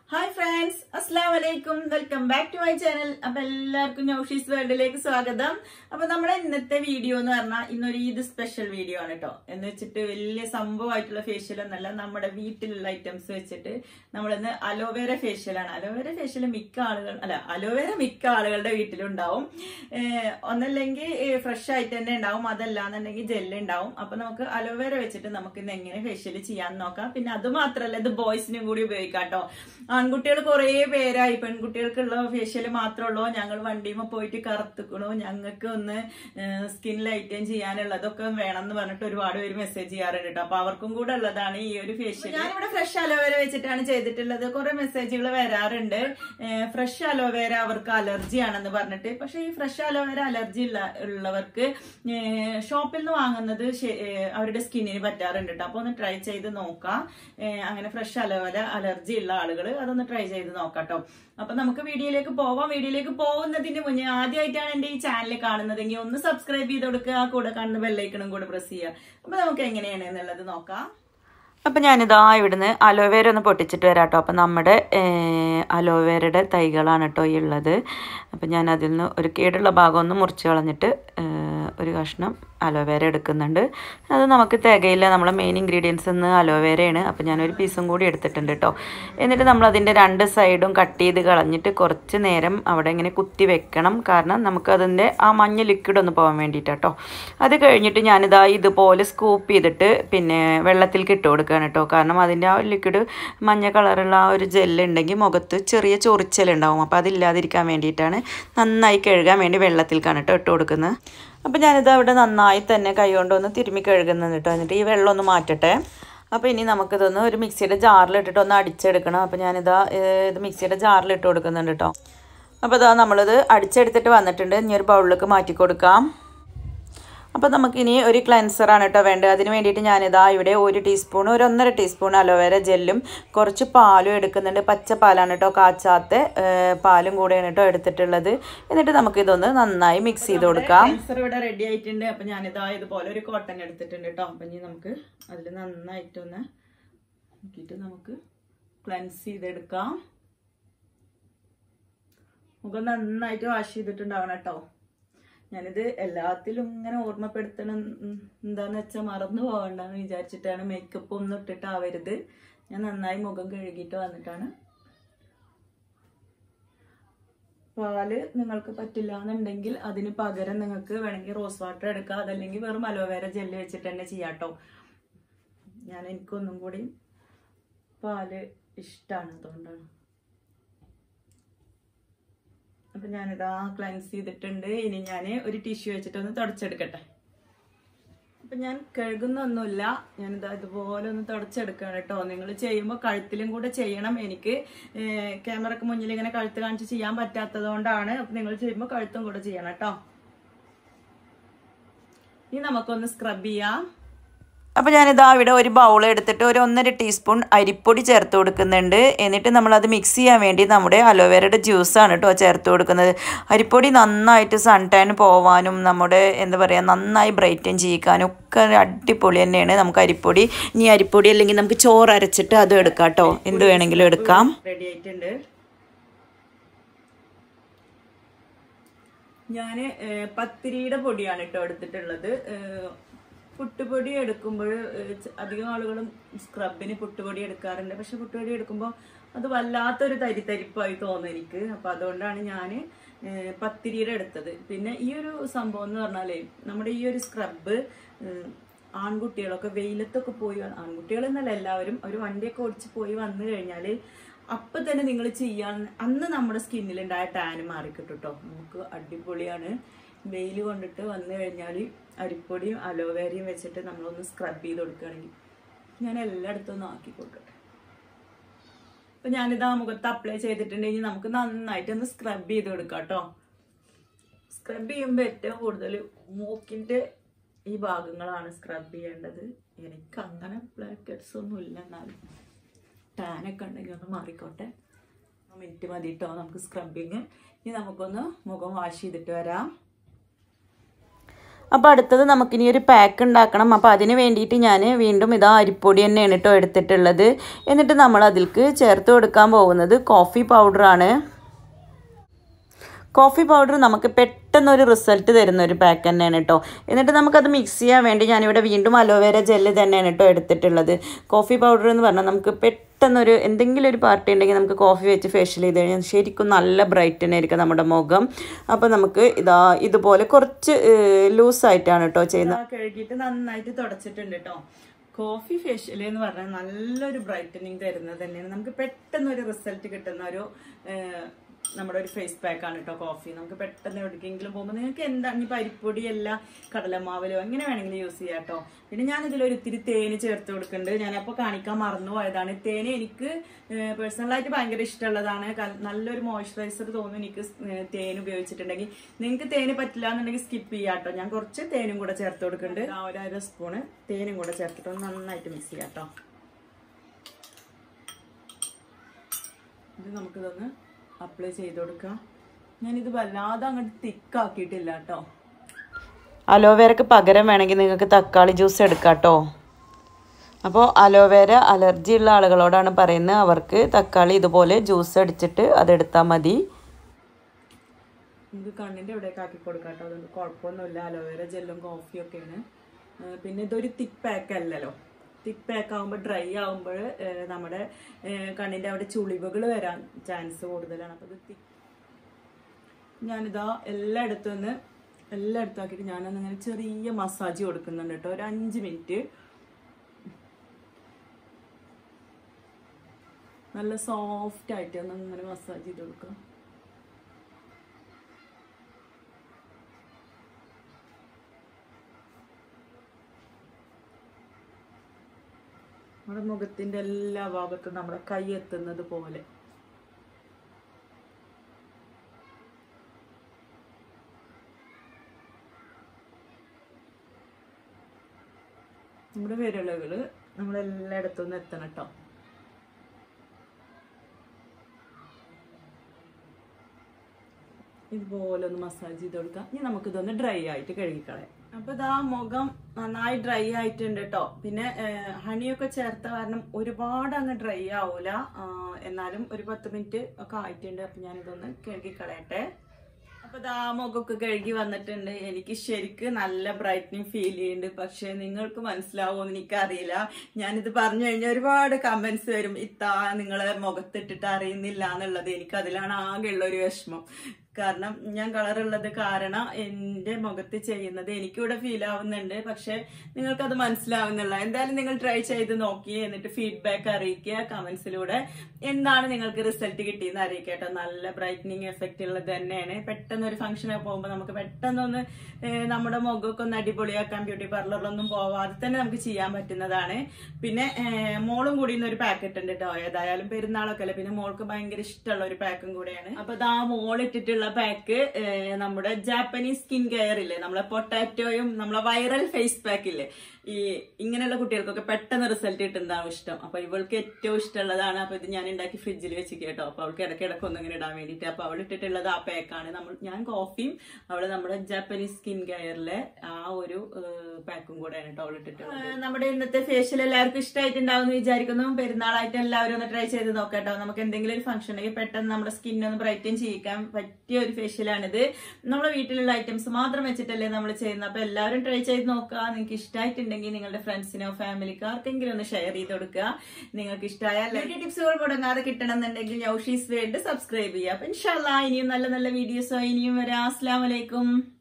hi friends അസ്സാം വലൈക്കും welcome back to my channel അപ്പൊ എല്ലാവർക്കും നൗഷീസ് വേൾഡിലേക്ക് സ്വാഗതം അപ്പൊ നമ്മുടെ ഇന്നത്തെ വീഡിയോ എന്ന് പറഞ്ഞാൽ ഇന്നൊരു ഈദ് സ്പെഷ്യൽ വീഡിയോ ആണ് കേട്ടോ എന്ന് വെച്ചിട്ട് വലിയ സംഭവമായിട്ടുള്ള ഫേഷ്യൽ എന്നല്ല നമ്മുടെ വീട്ടിലുള്ള ഐറ്റംസ് വെച്ചിട്ട് നമ്മളിന്ന് അലോവേര ഫേഷ്യലാണ് അലോവേര ഫേഷ്യൽ മിക്ക ആളുകൾ അല്ല അലോവേര മിക്ക ആളുകളുടെ വീട്ടിലുണ്ടാവും ഏഹ് ഒന്നല്ലെങ്കിൽ ഫ്രഷ് ആയിട്ട് തന്നെ ഉണ്ടാവും അതല്ലാന്നുണ്ടെങ്കിൽ ജെല്ല് ഉണ്ടാവും അപ്പൊ നമുക്ക് അലോവേര വെച്ചിട്ട് നമുക്ക് ഇന്ന് എങ്ങനെ ഫേഷ്യൽ ചെയ്യാൻ നോക്കാം പിന്നെ അത് മാത്രമല്ല ഇത് ബോയ്സിനും കൂടി ഉപയോഗിക്കാം കേട്ടോ ആൺകുട്ടികൾ കുറേ പേരായി പെൺകുട്ടികൾക്കുള്ള ഫേഷ്യൽ മാത്രമുള്ളൂ ഞങ്ങൾ വണ്ടിയുമ്പോ പോയിട്ട് കറുത്തുക്കണു ഞങ്ങൾക്ക് ഒന്ന് സ്കിൻ ലൈറ്റൻ ചെയ്യാനുള്ളതൊക്കെ വേണം എന്ന് പറഞ്ഞിട്ട് ഒരുപാട് പേര് മെസ്സേജ് ചെയ്യാറുണ്ട് കേട്ടോ അപ്പൊ അവർക്കും കൂടെ ഉള്ളതാണ് ഈ ഒരു ഫേഷ്യൽ ഞാനിവിടെ ഫ്രഷ് അലോവേര വെച്ചിട്ടാണ് ചെയ്തിട്ടുള്ളത് കുറെ മെസ്സേജുകൾ വരാറുണ്ട് ഫ്രഷ് അലോവേര അവർക്ക് അലർജി ആണെന്ന് പറഞ്ഞിട്ട് പക്ഷെ ഈ ഫ്രഷ് അലോവേര അലർജി ഉള്ള ഉള്ളവർക്ക് ഷോപ്പിൽ നിന്ന് വാങ്ങുന്നത് ശ- ഏഹ് അവരുടെ സ്കിന്നിന് പറ്റാറുണ്ട് കേട്ടോ അപ്പൊ ഒന്ന് ട്രൈ ചെയ്ത് നോക്കാം ഏഹ് അങ്ങനെ ഫ്രഷ് അലോവേര അലർജി ഉള്ള ആളുകൾ അതൊന്ന് ട്രൈ ചെയ്ത് നോക്കാം കേട്ടോ അപ്പൊ നമുക്ക് വീഡിയോയിലേക്ക് പോവാം വീഡിയോയിലേക്ക് പോകുന്നതിന് മുന്നേ ആദ്യമായിട്ടാണ് എന്റെ ഈ ചാനൽ കാണുന്നതെങ്കിൽ ഒന്ന് സബ്സ്ക്രൈബ് ചെയ്ത് കൊടുക്കുക ആ കൂടെ കാണുന്ന ബെല്ലൈക്കണും കൂടെ പ്രസ് ചെയ്യുക അപ്പൊ നമുക്ക് എങ്ങനെയാണ് എന്നുള്ളത് നോക്കാം അപ്പം ഞാനിതാ ഇവിടുന്ന് അലോവേര ഒന്ന് പൊട്ടിച്ചിട്ട് വരാം കേട്ടോ അപ്പം നമ്മുടെ ഏഹ്, അലോവേരയുടെ തൈകളാണ് കേട്ടോ ഈ ഉള്ളത് അപ്പം ഞാൻ അതിൽ നിന്ന് ഒരു കേടുള്ള ഭാഗം ഒന്ന് മുറിച്ച് കളഞ്ഞിട്ട് ഏഹ്, ഒരു കഷ്ണം അലോവേര എടുക്കുന്നുണ്ട് അത് നമുക്ക് തികയില്ല നമ്മളെ മെയിൻ ഇൻഗ്രീഡിയൻസ് എന്ന് അലോവേരയാണ് അപ്പം ഞാനൊരു പീസും കൂടി എടുത്തിട്ടുണ്ട് കേട്ടോ എന്നിട്ട് നമ്മൾ അതിൻ്റെ രണ്ട് സൈഡും കട്ട് ചെയ്ത് കളഞ്ഞിട്ട് കുറച്ച് നേരം അവിടെ ഇങ്ങനെ കുത്തി വെക്കണം കാരണം നമുക്ക് അതിൻ്റെ ആ മഞ്ഞ ലിക്വിഡ് ഒന്ന് പോകാൻ വേണ്ടിയിട്ടാട്ടോ അത് കഴിഞ്ഞിട്ട് ഞാനിതാ ഇതുപോലെ സ്കൂപ്പ് ചെയ്തിട്ട് പിന്നെ വെള്ളത്തിലേക്ക് ഇട്ട് കൊടുക്കുകയാണ് കേട്ടോ കാരണം അതിൻ്റെ ആ ലിക്വിഡ് മഞ്ഞ കളറുള്ള ആ ഒരു ജെല്ല് ഉണ്ടെങ്കിൽ മുഖത്ത് ചെറിയ ചൊറിച്ചലുണ്ടാവും അപ്പോൾ അതില്ലാതിരിക്കാൻ വേണ്ടിയിട്ടാണ് നന്നായി കഴുകാൻ വേണ്ടി വെള്ളത്തിലേക്കാണ് കേട്ടോ ഇട്ട് കൊടുക്കുന്നത് അപ്പോൾ ഞാനിത് അവിടെ നന്നായി തന്നെ കൈ കൊണ്ടൊന്ന് തിരുമ്മി കഴുകുന്നത് കേട്ടോ എന്നിട്ട് ഈ വെള്ളം ഒന്ന് മാറ്റട്ടെ അപ്പോൾ ഇനി നമുക്കിതൊന്ന് ഒരു മിക്സിയുടെ ജാറിലിട്ടിട്ട് ഒന്ന് അടിച്ചെടുക്കണം അപ്പോൾ ഞാനിതാ ഏഹ്, ഇത് മിക്സിയുടെ ജാറിലിട്ട് കൊടുക്കുന്നുണ്ട് കേട്ടോ അപ്പോൾ ഇതാ നമ്മളിത് അടിച്ചെടുത്തിട്ട് വന്നിട്ടുണ്ട് ഇനി ഒരു ബൗളിലേക്ക് മാറ്റി കൊടുക്കാം അപ്പോൾ നമുക്കിനി ഒരു ക്ലെൻസറാണ് കേട്ടോ വേണ്ടത് അതിന് വേണ്ടിയിട്ട് ഞാനിതാ ഇവിടെ ഒരു ടീസ്പൂൺ ഒരു ഒന്നര ടീസ്പൂൺ അലോവേര ജെല്ലും കുറച്ച് പാലും എടുക്കുന്നുണ്ട് പച്ച പാലാണ് കേട്ടോ കാച്ചാത്ത ഏഹ്, പാലും കൂടെയാണ് കേട്ടോ എടുത്തിട്ടുള്ളത് എന്നിട്ട് നമുക്കിതൊന്ന് നന്നായി മിക്സ് ചെയ്ത് കൊടുക്കാം ക്ലെൻസർ ഇവിടെ റെഡി ആയിട്ടുണ്ട് അപ്പൊ ഞാനിതാ ഇതുപോലെ ഒരു കോട്ടൺ എടുത്തിട്ടുണ്ട് കേട്ടോ അപ്പൊ ഇനി നമുക്ക് അതിൽ നന്നായിട്ടൊന്ന് നോക്കിയിട്ട് നമുക്ക് ക്ലെൻസ് ചെയ്തെടുക്കാം മുഖം നന്നായിട്ട് വാഷ് ചെയ്തിട്ടുണ്ടാവണം കേട്ടോ ഞാനിത് എല്ലാത്തിലും ഇങ്ങനെ ഓർമ്മപ്പെടുത്തണം ഉം, എന്താന്ന് വെച്ചാൽ മറന്നു പോകണ്ടെന്ന് വിചാരിച്ചിട്ടാണ് മേക്കപ്പ് ഒന്നും ഇട്ടിട്ടാവരുത് ഞാൻ നന്നായി മുഖം കഴുകിയിട്ട് വന്നിട്ടാണ് പാല് നിങ്ങൾക്ക് പറ്റില്ല എന്നുണ്ടെങ്കിൽ അതിന് പകരം നിങ്ങൾക്ക് വേണമെങ്കിൽ റോസ് വാട്ടർ എടുക്കാം അതല്ലെങ്കിൽ വെറും അലോവേര ജെല്ല് വെച്ചിട്ട് തന്നെ ചെയ്യാം കേട്ടോ ഞാൻ എനിക്കൊന്നും കൂടി പാല് ഇഷ്ടമാണ് അതുകൊണ്ടാണ് അപ്പൊ ഞാനിതാ ക്ലൻസ് ചെയ്തിട്ടുണ്ട് ഇനി ഞാൻ ഒരു ടിഷ്യൂ വെച്ചിട്ടൊന്ന് തുടച്ചെടുക്കട്ടെ അപ്പൊ ഞാൻ കഴുകുന്നൊന്നുമില്ല ഞാനിതാ ഇതുപോലെ ഒന്ന് തുടച്ചെടുക്കണം കേട്ടോ നിങ്ങൾ ചെയ്യുമ്പോൾ കഴുത്തിലും കൂടെ ചെയ്യണം എനിക്ക് ക്യാമറക്ക് മുന്നിൽ ഇങ്ങനെ കഴുത്ത് കാണിച്ച് ചെയ്യാൻ പറ്റാത്തത് കൊണ്ടാണ് അപ്പൊ നിങ്ങൾ ചെയ്യുമ്പോൾ കഴുത്തും കൂടെ ചെയ്യണം കേട്ടോ ഇനി നമുക്കൊന്ന് സ്ക്രബ് ചെയ്യാം അപ്പോൾ ഞാനിതാ ഇവിടെ ഒരു ബൗൾ എടുത്തിട്ട് ഒരു ഒന്നര ടീസ്പൂൺ അരിപ്പൊടി ചേർത്ത് കൊടുക്കുന്നുണ്ട് എന്നിട്ട് നമ്മളത് മിക്സ് ചെയ്യാൻ വേണ്ടി നമ്മുടെ അലോവേരയുടെ ജ്യൂസാണ് കേട്ടോ ചേർത്ത് കൊടുക്കുന്നത് അരിപ്പൊടി നന്നായിട്ട് സൺ ടാൻ പോവാനും നമ്മുടെ എന്താ പറയുക നന്നായി ബ്രൈറ്റൻ ചെയ്യിക്കാനും ഒക്കെ അടിപൊളി തന്നെയാണ് നമുക്ക് അരിപ്പൊടി ഇനി അരിപ്പൊടി അല്ലെങ്കിൽ നമുക്ക് ചോറ് അരച്ചിട്ട് അതും എടുക്കാം കേട്ടോ എന്ത് വേണമെങ്കിലും എടുക്കാം റെഡി ആയിട്ടുണ്ട് ഞാന് ഏഹ്, പത്തിരിയുടെ പൊടിയാണ് കേട്ടോ എടുത്തിട്ടുള്ളത് ഏഹ്, പുട്ടുപൊടി എടുക്കുമ്പോൾ ഏഹ്, ച- അധികം ആളുകളും സ്ക്രബിന് പുട്ടുപൊടി എടുക്കാറുണ്ട് പക്ഷെ പുട്ടുപൊടി എടുക്കുമ്പോൾ അത് വല്ലാത്തൊരു തരിത്തരിപ്പായി തോന്നും എനിക്ക് അപ്പൊ അതുകൊണ്ടാണ് ഞാൻ പത്തിരിയുടെ എടുത്തത് പിന്നെ ഈ ഒരു സംഭവം എന്ന് പറഞ്ഞാലേ നമ്മുടെ ഈ ഒരു സ്ക്രബ് ആൺകുട്ടികളൊക്കെ വെയിലത്തൊക്കെ പോയി വ- ആൺകുട്ടികൾ എന്നല്ല എല്ലാവരും ഒരു വണ്ടിയൊക്കെ ഓടിച്ച് പോയി വന്നു കഴിഞ്ഞാല് അപ്പൊ തന്നെ നിങ്ങൾ ചെയ്യാൻ അന്ന് നമ്മുടെ സ്കിന്നിലുണ്ടായ ടാന് മാറിക്കിട്ടും കേട്ടോ നമുക്ക് അടിപൊളിയാണ് വെയിൽ കൊണ്ടിട്ട് വന്നു കഴിഞ്ഞാൽ അരിപ്പൊടിയും അലോവേരയും വെച്ചിട്ട് നമ്മളൊന്ന് സ്ക്രബ് ചെയ്ത് കൊടുക്കുകയാണെങ്കിൽ ഞാൻ എല്ലായിടത്തും ഒന്ന് ആക്കി കൊടുക്കട്ടെ അപ്പൊ ഞാനിതാ മുഖത്ത് അപ്ലൈ ചെയ്തിട്ടുണ്ടെങ്കിൽ നമുക്ക് നന്നായിട്ട് ഒന്ന് സ്ക്രബ് ചെയ്ത് കൊടുക്കാം കേട്ടോ സ്ക്രബ് ചെയ്യുമ്പോൾ ഏറ്റവും കൂടുതൽ മൂക്കിന്റെ ഈ ഭാഗങ്ങളാണ് സ്ക്രബ് ചെയ്യേണ്ടത് എനിക്ക് അങ്ങനെ ബ്ലാക്ക് ഹെഡ്സ് ഒന്നും ഇല്ല എന്നാലും ടാനൊക്കെ ഉണ്ടെങ്കിൽ ഒന്ന് മാറിക്കോട്ടെ മിനിറ്റ് മതി കേട്ടോ നമുക്ക് സ്ക്രബിങ് ഇനി നമുക്കൊന്ന് മുഖം വാഷ് ചെയ്തിട്ട് വരാം അപ്പോൾ അടുത്തത് നമുക്കിനി ഒരു പാക്ക് ഉണ്ടാക്കണം അപ്പോൾ അതിന് വേണ്ടിയിട്ട് ഞാൻ വീണ്ടും ഇതാ അരിപ്പൊടി തന്നെയാണ് കേട്ടോ എടുത്തിട്ടുള്ളത് എന്നിട്ട് നമ്മൾ അതിലേക്ക് ചേർത്ത് കൊടുക്കാൻ പോകുന്നത് കോഫി പൗഡറാണ് കോഫി പൗഡർ നമുക്ക് പെട്ടെന്ന് ഒരു റിസൾട്ട് തരുന്ന ഒരു പാക്ക് തന്നെയാണ് കേട്ടോ എന്നിട്ട് നമുക്കത് മിക്സ് ചെയ്യാൻ വേണ്ടി ഞാനിവിടെ വീണ്ടും അലോവേര ജെല്ല് തന്നെയാണ് കേട്ടോ എടുത്തിട്ടുള്ളത് കോഫി പൗഡർ എന്ന് പറഞ്ഞാൽ നമുക്ക് പെട്ടെന്നൊരു എന്തെങ്കിലും ഒരു പാർട്ടി ഉണ്ടെങ്കിൽ നമുക്ക് കോഫി വെച്ച് ഫേഷ്യൽ ചെയ്ത് കഴിഞ്ഞാൽ ശരിക്കും നല്ല ബ്രൈറ്റൻ ആയിരിക്കും നമ്മുടെ മുഖം അപ്പോൾ നമുക്ക് ഇതാ ഇതുപോലെ കുറച്ച് ലൂസായിട്ടാണ് കേട്ടോ ചെയ്യുന്നത് കഴുകിയിട്ട് നന്നായിട്ട് തുടച്ചിട്ടുണ്ട് കേട്ടോ കോഫി ഫേഷ്യൽ എന്ന് പറഞ്ഞാൽ നല്ലൊരു ബ്രൈറ്റനിങ് തരുന്നത് തന്നെയാണ് നമുക്ക് പെട്ടെന്ന് ഒരു റിസൾട്ട് കിട്ടുന്ന ഒരു ഏഹ്, നമ്മുടെ ഒരു ഫേസ് പാക്ക് ആണ് കേട്ടോ കോഫി നമുക്ക് പെട്ടെന്ന് എവിടേക്കെങ്കിലും പോകുമ്പോൾ നിങ്ങൾക്ക് എന്താ ഇനി പരിപ്പൊടിയല്ല കടലമാവലോ എങ്ങനെ വേണമെങ്കിലും യൂസ് ചെയ്യാം കേട്ടോ പിന്നെ ഞാൻ ഇതിലൊരു ഇത്തിരി തേന് ചേർത്ത് കൊടുക്കുന്നുണ്ട് ഞാനപ്പോൾ കാണിക്കാൻ മറന്നു പോയതാണ് തേന് എനിക്ക് പേഴ്സണലായിട്ട് ഭയങ്കര ഇഷ്ടമുള്ളതാണ് ക- നല്ലൊരു മോയ്സ്ചറൈസർ തോന്നുന്നു എനിക്ക് സ്- ഏഹ് തേൻ ഉപയോഗിച്ചിട്ടുണ്ടെങ്കിൽ നിങ്ങൾക്ക് തേന് പറ്റില്ല എന്നുണ്ടെങ്കിൽ സ്കിപ്പ് ചെയ്യാം കേട്ടോ ഞാൻ കുറച്ച് തേനും കൂടെ ചേർത്ത് കൊടുക്കുന്നുണ്ട് ആ ഒരു അര സ്പൂണ് തേനും കൂടെ ചേർത്തിട്ട് ഒന്ന് നന്നായിട്ട് മിക്സ് ചെയ്യാം കേട്ടോ ഇത് നമുക്കിതൊന്ന് അപ്ലൈ ചെയ്ത് കൊടുക്കാം ഞാനിത് വല്ലാതെ അങ്ങോട്ട് തിക്കാക്കിയിട്ടില്ല കേട്ടോ അലോവേരക്ക് പകരം വേണമെങ്കിൽ നിങ്ങൾക്ക് തക്കാളി ജ്യൂസ് എടുക്കാം കേട്ടോ അപ്പോൾ അലോവേര അലർജി ഉള്ള ആളുകളോടാണ് പറയുന്നത് അവർക്ക് തക്കാളി ഇതുപോലെ ജ്യൂസ് അടിച്ചിട്ട് അതെടുത്താൽ മതി നമുക്ക് കണ്ണിൻ്റെ ഇവിടേക്ക് ആക്കി കൊടുക്കാം കേട്ടോ അതുകൊണ്ട് കുഴപ്പമൊന്നുമില്ല അലോവേര ജെല്ലും കോഫിയും ഒക്കെയാണ് ഏഹ് പിന്നെ ഇതൊരു തിക്ക് പാക്ക് അല്ലല്ലോ തിക്ക് പാക്ക് ആകുമ്പോൾ ഡ്രൈ ആകുമ്പോൾ നമ്മുടെ ഏഹ് കണ്ണിൻ്റെ അവിടെ ചുളിവുകൾ വരാൻ ചാൻസ് കൂടുതലാണ് അപ്പോൾ ഇത് തിക്ക് ഞാനിതാ എല്ലായിടത്തും നിന്ന് എല്ലായിടത്തും ആക്കിയിട്ട് ഞാനൊന്ന് ഇങ്ങനെ ചെറിയ മസാജ് കൊടുക്കുന്നുണ്ട് കേട്ടോ ഒരു അഞ്ച് മിനിറ്റ് നല്ല സോഫ്റ്റ് ആയിട്ട് ഒന്ന് ഇങ്ങനെ മസാജ് ചെയ്ത് കൊടുക്കാം നമ്മുടെ മുഖത്തിന്റെ എല്ലാ ഭാഗത്തും നമ്മുടെ കൈ എത്തുന്നത് പോലെ നമ്മുടെ വിരലുകള് നമ്മളെല്ലായിടത്തും നിന്ന് എത്തണം കേട്ടോ ഇതുപോലെ ഒന്ന് മസാജ് ചെയ്ത് കൊടുക്കാം ഇനി നമുക്കിതൊന്ന് ഡ്രൈ ആയിട്ട് കഴുകിക്കളയാം അപ്പൊ ഇതാ മുഖം നന്നായി ഡ്രൈ ആയിട്ടുണ്ട് കേട്ടോ പിന്നെ ഏഹ്, ഹണിയൊക്കെ ചേർത്ത കാരണം ഒരുപാട് അങ്ങ് ഡ്രൈ ആവൂല ആ, എന്നാലും ഒരു പത്ത് മിനിറ്റ് ഒക്കെ ആയിട്ടുണ്ട് അപ്പൊ ഞാനിതൊന്ന് കഴുകിക്കളയട്ടെ അപ്പൊ ദാ മുഖമൊക്കെ കഴുകി വന്നിട്ടുണ്ട് എനിക്ക് ശരിക്ക് നല്ല ബ്രൈറ്റനിങ് ഫീൽ ചെയ്യുന്നുണ്ട് പക്ഷെ നിങ്ങൾക്ക് മനസ്സിലാവുമെന്ന് എനിക്കറിയില്ല ഞാനിത് പറഞ്ഞു കഴിഞ്ഞാൽ ഒരുപാട് കമന്റ്സ് വരും ഇത്താ നിങ്ങളെ മുഖത്തിട്ടിട്ട് അറിയുന്നില്ല എന്നുള്ളത് എനിക്ക് അതിലാണ് ആകെയുള്ള ഒരു വിഷമം കാരണം ഞാൻ കളറുള്ളത് കാരണം എൻ്റെ മുഖത്ത് ചെയ്യുന്നത് എനിക്കിവിടെ ഫീൽ ആവുന്നുണ്ട് പക്ഷെ നിങ്ങൾക്കത് മനസ്സിലാവുന്നില്ല എന്തായാലും നിങ്ങൾ ട്രൈ ചെയ്ത് നോക്കി എന്നിട്ട് ഫീഡ്ബാക്ക് അറിയിക്കുക കമന്റ്സിലൂടെ എന്താണ് നിങ്ങൾക്ക് റിസൾട്ട് കിട്ടിയെന്ന് അറിയിക്കുക കേട്ടോ നല്ല ബ്രൈറ്റനിങ് എഫക്റ്റ് ഉള്ളത് തന്നെയാണ് പെട്ടെന്ന് ഒരു ഫംഗ്ഷനൊക്കെ പോകുമ്പോൾ നമുക്ക് പെട്ടെന്നൊന്ന് ഏഹ്, നമ്മുടെ മുഖമൊക്കെ ഒന്ന് അടിപൊളിയാക്കാൻ ബ്യൂട്ടി പാർലറിലൊന്നും പോവാതെ തന്നെ നമുക്ക് ചെയ്യാൻ പറ്റുന്നതാണ് പിന്നെ ഏഹ്, മോളും കൂടി ഇന്ന് ഒരു പാക്കറ്റ് ഉണ്ട് കേട്ടോ ഏതായാലും പെരുന്നാളൊക്കെ അല്ലേ പിന്നെ മോൾക്ക് ഭയങ്കര ഇഷ്ടമുള്ള ഒരു പാക്കും കൂടെയാണ് അപ്പൊ ദാ മോൾ ഇട്ടിട്ടുള്ള പാക്ക് നമ്മുടെ ജാപ്പനീസ് സ്കിൻ കെയർ ഇല്ലേ നമ്മളെ പൊട്ടാറ്റോയും നമ്മളെ വൈറൽ ഫേസ് പാക്ക് ഇല്ലേ ഈ ഇങ്ങനെയുള്ള കുട്ടികൾക്കൊക്കെ പെട്ടെന്ന് റിസൾട്ട് കിട്ടുന്നതാണ് ഇഷ്ടം അപ്പൊ ഇവൾക്ക് ഏറ്റവും ഇഷ്ടമുള്ളതാണ് അപ്പൊ ഇത് ഞാൻ ഉണ്ടാക്കി ഫ്രിഡ്ജിൽ വെച്ചിട്ട് കേട്ടോ അപ്പൊ അവൾക്ക് ഇടയ്ക്ക് ഇടയ്ക്ക് ഒന്നും ഇങ്ങനെ ഇടാൻ വേണ്ടിയിട്ട് അപ്പൊ അവൾ ഇട്ടിട്ടുള്ളത് ആ പാക്കാണ് നമ്മൾ ഞാൻ കോഫിയും അവള് നമ്മുടെ ജാപ്പനീസ് സ്കിൻ കെയറിലെ ആ ഒരു പാക്കും കൂടെയാണ് കേട്ടോ അവൾ ഇട്ടിട്ടുള്ളത് നമ്മുടെ ഇന്നത്തെ ഫേഷ്യൽ എല്ലാവർക്കും ഇഷ്ടമായിട്ടുണ്ടാവും എന്ന് വിചാരിക്കുന്നു പെരുന്നാളായിട്ട് എല്ലാവരും ഒന്ന് ട്രൈ ചെയ്ത് നോക്കട്ടോ നമുക്ക് എന്തെങ്കിലും ഒരു ഫംഗ്ഷൻ ഉണ്ടെങ്കിൽ പെട്ടെന്ന് നമ്മുടെ സ്കിൻ ഒന്ന് ബ്രൈറ്റൻ ചെയ്യിക്കാൻ പറ്റിയ ഒരു ഫേഷ്യലാണിത് നമ്മുടെ വീട്ടിലുള്ള ഐറ്റംസ് മാത്രം വെച്ചിട്ടല്ലേ നമ്മൾ ചെയ്യുന്നത് അപ്പൊ എല്ലാവരും ട്രൈ ചെയ്ത് നോക്കുക നിങ്ങൾക്ക് ഇഷ്ടമായിട്ടുണ്ടെങ്കിൽ നിങ്ങളുടെ ഫ്രണ്ട്സിനോ ഫാമിലിക്കോ ആർക്കെങ്കിലും ഒന്ന് ഷെയർ ചെയ്ത് കൊടുക്കുക നിങ്ങൾക്ക് ഇഷ്ടമായാൽ ബ്യൂട്ടി ടിപ്സുകൾ മുടങ്ങാതെ കിട്ടണമെന്നുണ്ടെങ്കിൽ യൗഷീസ് വേൾഡ് സബ്സ്ക്രൈബ് ചെയ്യുക അപ്പൊ ഇൻഷാല്ല ഇനിയും നല്ല നല്ല വീഡിയോസോ ഇനിയും വരാം അസ്സാം വലൈക്കും